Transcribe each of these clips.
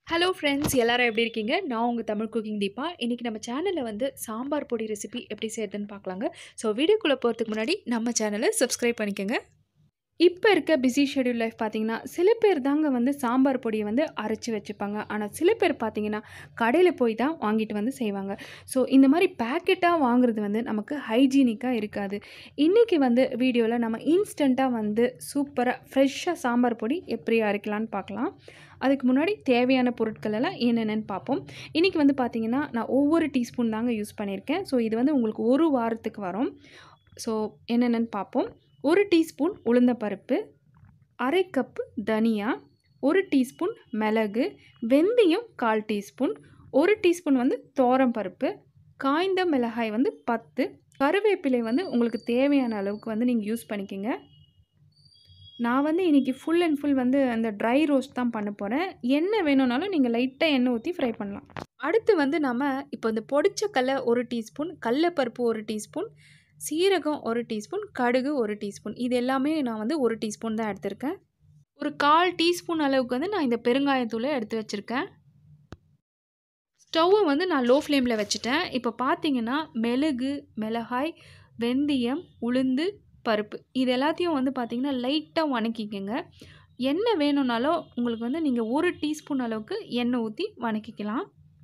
hello friends எல்லாரும் எப்படி இருக்கீங்க நான் உங்கள் தமிழ் குக்கிங் தீபா இன்றைக்கி நம்ம சேனலில் வந்து சாம்பார் பொடி ரெசிபி எப்படி செய்யறதுன்னு பார்க்கலாங்க ஸோ வீடியோக்குள்ளே போகிறதுக்கு முன்னாடி நம்ம சேனலை சப்ஸ்கிரைப் பண்ணிக்கோங்க இப்போ இருக்க பிஸி ஷெடியூல் லைஃப் பார்த்தீங்கன்னா சில பேர் தாங்க வந்து சாம்பார் பொடியை வந்து அரைச்சி வச்சுப்பாங்க ஆனால் சில பேர் பார்த்தீங்கன்னா கடையில் போய் தான் வாங்கிட்டு வந்து செய்வாங்க ஸோ இந்த மாதிரி பேக்கெட்டாக வாங்குறது வந்து நமக்கு ஹைஜீனிக்காக இருக்காது இன்றைக்கி வந்து வீடியோவில் நம்ம இன்ஸ்டண்ட்டாக வந்து சூப்பராக ஃப்ரெஷ்ஷாக சாம்பார் பொடி எப்படி அரைக்கலான்னு பார்க்கலாம் அதுக்கு முன்னாடி தேவையான பொருட்கள் எல்லாம் என்னென்னு பார்ப்போம் இன்றைக்கி வந்து பார்த்திங்கன்னா நான் ஒவ்வொரு டீஸ்பூன் தாங்க யூஸ் பண்ணியிருக்கேன் ஸோ இது வந்து உங்களுக்கு ஒரு வாரத்துக்கு வரும் ஸோ என்னென்னு பார்ப்போம் ஒரு டீஸ்பூன் உளுந்தப்பருப்பு அரை கப்பு தனியா ஒரு டீஸ்பூன் மிளகு வெந்தயம் கால் டீஸ்பூன் ஒரு டீஸ்பூன் வந்து தோரம் பருப்பு காய்ந்த மிளகாய் வந்து பத்து கருவேப்பிலை வந்து உங்களுக்கு தேவையான அளவுக்கு வந்து நீங்கள் யூஸ் பண்ணிக்கோங்க நான் வந்து இன்றைக்கி ஃபுல் அண்ட் ஃபுல் வந்து அந்த ட்ரை ரோஸ்ட் தான் பண்ண போகிறேன் எண்ணெய் வேணும்னாலும் நீங்கள் லைட்டாக எண்ணெய் ஊற்றி ஃப்ரை பண்ணலாம் அடுத்து வந்து நம்ம இப்போ இந்த பொடிச்ச கடல ஒரு டீஸ்பூன் கடலப்பருப்பு ஒரு டீஸ்பூன் சீரகம் ஒரு டீஸ்பூன் கடுகு ஒரு டீஸ்பூன் இது எல்லாமே நான் வந்து ஒரு டீஸ்பூன் தான் எடுத்திருக்கேன் ஒரு கால் டீஸ்பூன் அளவுக்கு வந்து நான் இந்த பெருங்காயத்தூளை எடுத்து வச்சுருக்கேன் ஸ்டவ்வை வந்து நான் லோ ஃப்ளேமில் வச்சுட்டேன் இப்போ பார்த்தீங்கன்னா மிளகு மிளகாய் வெந்தயம் உளுந்து பருப்பு இது எல்லாத்தையும் வந்து பார்த்திங்கன்னா லைட்டாக வணக்கிக்கோங்க எண்ணெய் வேணும்னாலும் உங்களுக்கு வந்து நீங்கள் ஒரு டீஸ்பூன் அளவுக்கு எண்ணெய் ஊற்றி வணக்கிக்கலாம்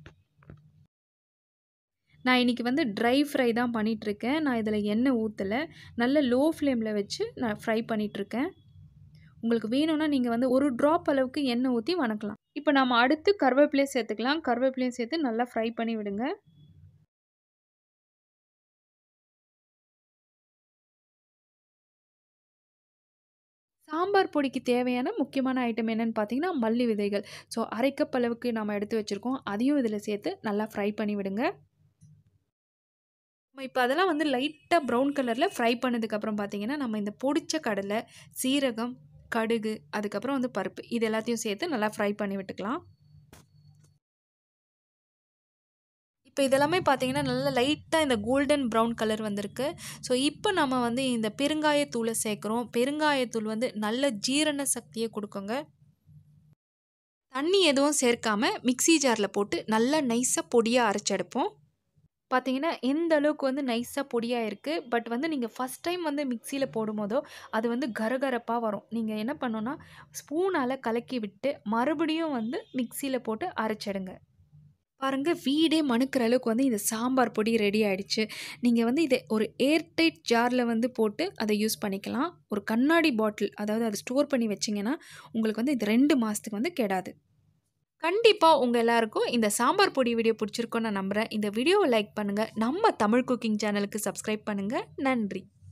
நான் இன்றைக்கி வந்து ட்ரை ஃப்ரை தான் பண்ணிகிட்ருக்கேன் நான் இதில் எண்ணெய் ஊற்றலை நல்ல லோ ஃப்ளேமில் வச்சு நான் ஃப்ரை பண்ணிகிட்ருக்கேன் உங்களுக்கு வேணும்னா நீங்கள் வந்து ஒரு ட்ராப் அளவுக்கு எண்ணெய் ஊற்றி வணக்கலாம் இப்போ நம்ம அடுத்து கருவேப்பிலையும் சேர்த்துக்கலாம் கருவேப்பிலையும் சேர்த்து நல்லா ஃப்ரை பண்ணி விடுங்க சாம்பார் பொடிக்கு தேவையான முக்கியமான ஐட்டம் என்னென்னு பார்த்தீங்கன்னா மல்லி விதைகள் ஸோ அரை கப் அளவுக்கு நம்ம எடுத்து வச்சுருக்கோம் அதையும் இதில் சேர்த்து நல்லா ஃப்ரை பண்ணி விடுங்க நம்ம இப்போ அதெல்லாம் வந்து லைட்டாக ப்ரௌன் கலரில் ஃப்ரை பண்ணதுக்கப்புறம் பார்த்தீங்கன்னா நம்ம இந்த பொடிச்ச கடலை சீரகம் கடுகு அதுக்கப்புறம் வந்து பருப்பு இது எல்லாத்தையும் சேர்த்து நல்லா ஃப்ரை பண்ணி விட்டுக்கலாம் இப்போ இதெல்லாமே பார்த்தீங்கன்னா நல்லா லைட்டாக இந்த கோல்டன் ப்ரௌன் கலர் வந்திருக்கு ஸோ இப்போ நம்ம வந்து இந்த பெருங்காயத்தூளை சேர்க்குறோம் பெருங்காயத்தூள் வந்து நல்ல ஜீரண சக்தியை கொடுக்குங்க தண்ணி எதுவும் சேர்க்காம மிக்சி ஜாரில் போட்டு நல்லா நைஸாக பொடியாக அரைச்செடுப்போம் பார்த்தீங்கன்னா எந்த அளவுக்கு வந்து நைஸாக பொடியாக இருக்குது பட் வந்து நீங்கள் ஃபஸ்ட் டைம் வந்து மிக்சியில் போடும்போதோ அது வந்து கரகரப்பாக வரும் நீங்கள் என்ன பண்ணோன்னா ஸ்பூனால் கலக்கி விட்டு மறுபடியும் வந்து மிக்சியில் போட்டு அரைச்சிடுங்க பாருங்கள் வீடே மணுக்கிற அளவுக்கு வந்து இந்த சாம்பார் பொடி ரெடி ஆகிடுச்சு நீங்கள் வந்து இதை ஒரு ஏர்டைட் ஜாரில் வந்து போட்டு அதை யூஸ் பண்ணிக்கலாம் ஒரு கண்ணாடி பாட்டில் அதாவது அதை ஸ்டோர் பண்ணி வச்சிங்கன்னா உங்களுக்கு வந்து இது ரெண்டு மாதத்துக்கு வந்து கெடாது கண்டிப்பாக உங்கள் எல்லாருக்கும் இந்த சாம்பார் பொடி வீடியோ பிடிச்சிருக்கோன்னு நான் நம்புகிறேன் இந்த வீடியோவை லைக் பண்ணுங்கள் நம்ம தமிழ் குக்கிங் சேனலுக்கு சப்ஸ்கிரைப் பண்ணுங்கள் நன்றி